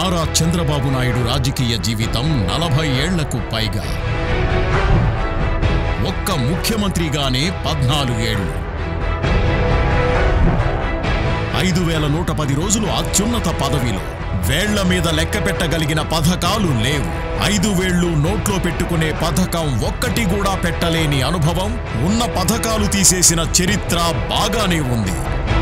నారా చంద్రబాబు నాయుడు రాజకీయ జీవితం నలభై ఏళ్లకు పైగా ఒక్క ముఖ్యమంత్రిగానే పద్నాలుగేళ్లు ఐదు వేల నూట పది రోజులు అత్యున్నత పదవిలో వేళ్ల మీద లెక్క పెట్టగలిగిన పథకాలు లేవు ఐదు వేళ్లు నోట్లో పెట్టుకునే పథకం ఒక్కటి కూడా పెట్టలేని అనుభవం ఉన్న పథకాలు తీసేసిన చరిత్ర బాగానే ఉంది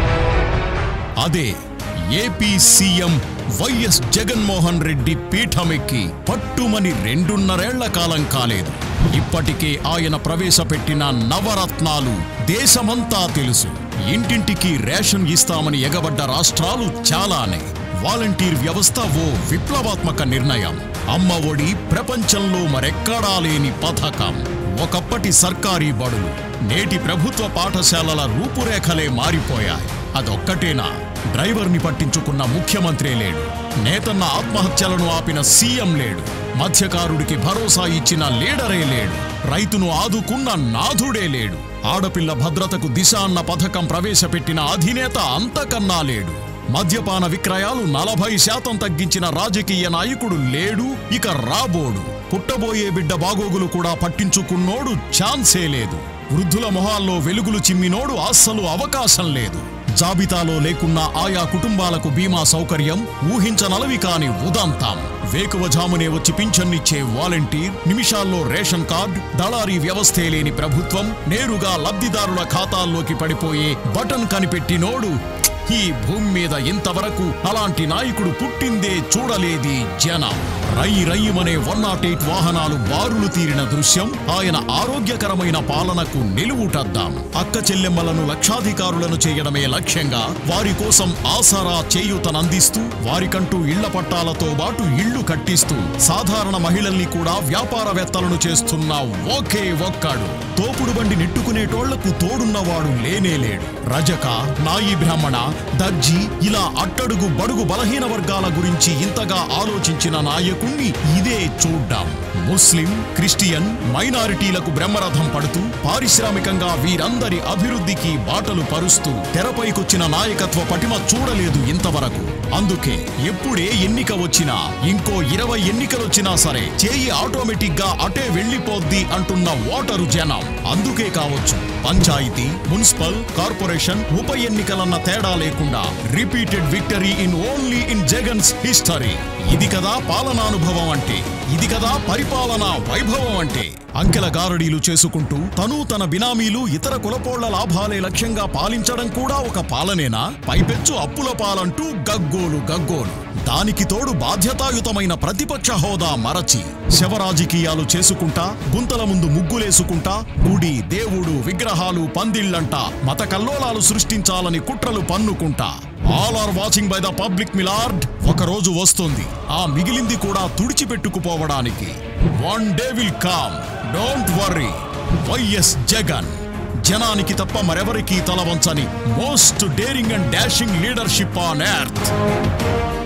అదే AP CM YS Jaganmohan Reddy పీఠమెక్కి పట్టుమని రెండున్నరేళ్ల కాలం కాలేదు ఇప్పటికే ఆయన ప్రవేశపెట్టిన నవరత్నాలు దేశమంతా తెలుసు ఇంటింటికి రేషన్ ఇస్తామని ఎగబడ్డ రాష్ట్రాలు చాలానే వాలంటీర్ వ్యవస్థ ఓ విప్లవాత్మక నిర్ణయం అమ్మ ఒడి ప్రపంచంలో మరెక్కడా లేని పథకం ఒకప్పటి సర్కారీ బడులు నేటి ప్రభుత్వ పాఠశాలల రూపురేఖలే మారిపోయాయి అదొక్కటేనా డ్రైవర్ని పట్టించుకున్న ముఖ్యమంత్రే లేడు నేతన్న ఆత్మహత్యలను ఆపిన సీఎం లేడు మత్స్యకారుడికి భరోసా ఇచ్చిన లీడరే లేడు రైతును ఆదుకున్న నాథుడే లేడు ఆడపిల్ల భద్రతకు దిశ అన్న పథకం ప్రవేశపెట్టిన అధినేత అంతకన్నా లేడు మద్యపాన విక్రయాలు నలభై శాతం తగ్గించిన రాజకీయ నాయకుడు లేడు ఇక రాబోడు పుట్టబోయే బిడ్డ బాగోగులు కూడా పట్టించుకున్నోడు ఛాన్సే లేదు వృద్ధుల మొహాల్లో వెలుగులు చిమ్మినోడు అస్సలు అవకాశం లేదు జాబితాలో లేకున్న ఆయా కుటుంబాలకు బీమా సౌకర్యం ఊహించనలవి కాని ఉదంతం వేకువజామునే వచ్చి పింఛన్నిచ్చే వాలంటీర్ నిమిషాల్లో రేషన్ కార్డ్ దళారీ వ్యవస్థే లేని ప్రభుత్వం నేరుగా లబ్ధిదారుల ఖాతాల్లోకి పడిపోయే బటన్ కనిపెట్టినోడు ఈ భూమి మీద ఇంతవరకు అలాంటి నాయకుడు పుట్టిందే చూడలేది జనం రై రయ్యమనే వన్ నాట్ ఎయిట్ వాహనాలు బారులు తీరిన దృశ్యం ఆయన ఆరోగ్యకరమైన పాలనకు నిలువుటద్దాం అక్క చెల్లెమ్మలను లక్షాధికారులను చేయడమే లక్ష్యంగా వారి కోసం ఆసరా చేయూతనందిస్తూ వారికంటూ ఇళ్ల పట్టాలతో పాటు ఇళ్లు కట్టిస్తూ సాధారణ మహిళల్ని కూడా వ్యాపారవేత్తలను చేస్తున్న ఒకే ఒక్కడు తోపుడు బండి నెట్టుకునేటోళ్లకు తోడున్నవాడు లేనే లేడు రజక నాయి బ్రాహ్మణ దర్జీ ఇలా అట్టడుగు బడుగు బలహీన వర్గాల గురించి ఇంతగా ఆలోచించిన నాయకుణ్ణి ఇదే చూడ్డాం ముస్లిం క్రిస్టియన్ మైనారిటీలకు బ్రహ్మరథం పడుతూ పారిశ్రామికంగా వీరందరి అభివృద్ధికి బాటలు పరుస్తూ తెరపైకొచ్చిన నాయకత్వ పటిమ చూడలేదు ఇంతవరకు అందుకే ఎప్పుడే ఎన్నిక వచ్చినా ఇంకో ఇరవై ఎన్నికలొచ్చినా సరే చేయి ఆటోమేటిక్ గా అటే వెళ్లిపోద్ది అంటున్న ఓటరు జనం అందుకే కావచ్చు పంచాయతీ మున్సిపల్ కార్పొరేషన్ ఉప ఎన్నికలన్న తేడా లేకుండా repeated victory in only in Jagan's history ఇది కదా పాలనానుభవం అంటే ఇది కదా పరిపాలనా వైభవం అంటే అంకెల గారడీలు చేసుకుంటూ తను తన బినామీలు ఇతర కులపోళ్ల లాభాలే లక్ష్యంగా పాలించడం కూడా ఒక పాలనేనా పైపెచ్చు అప్పుల పాలంటూ గగ్గోలు గగ్గోలు దానికి తోడు బాధ్యతాయుతమైన ప్రతిపక్ష హోదా మరచి శవరాజకీయాలు చేసుకుంటా గుంతల ముందు ముగ్గులేసుకుంటా గుడి దేవుడు విగ్రహాలు పందిళ్లంట మత కల్లోలాలు సృష్టించాలని కుట్రలు పన్నుకుంటా all are watching by the public milord ఒక రోజు వస్తుంది ఆ మిగిలింది కూడా తుడిచిపెట్టుకుపోవడానికి one day will come don't worry YS Jagan జనానికి తప్ప మరెవరికీ తల వంచని most daring and dashing leadership on earth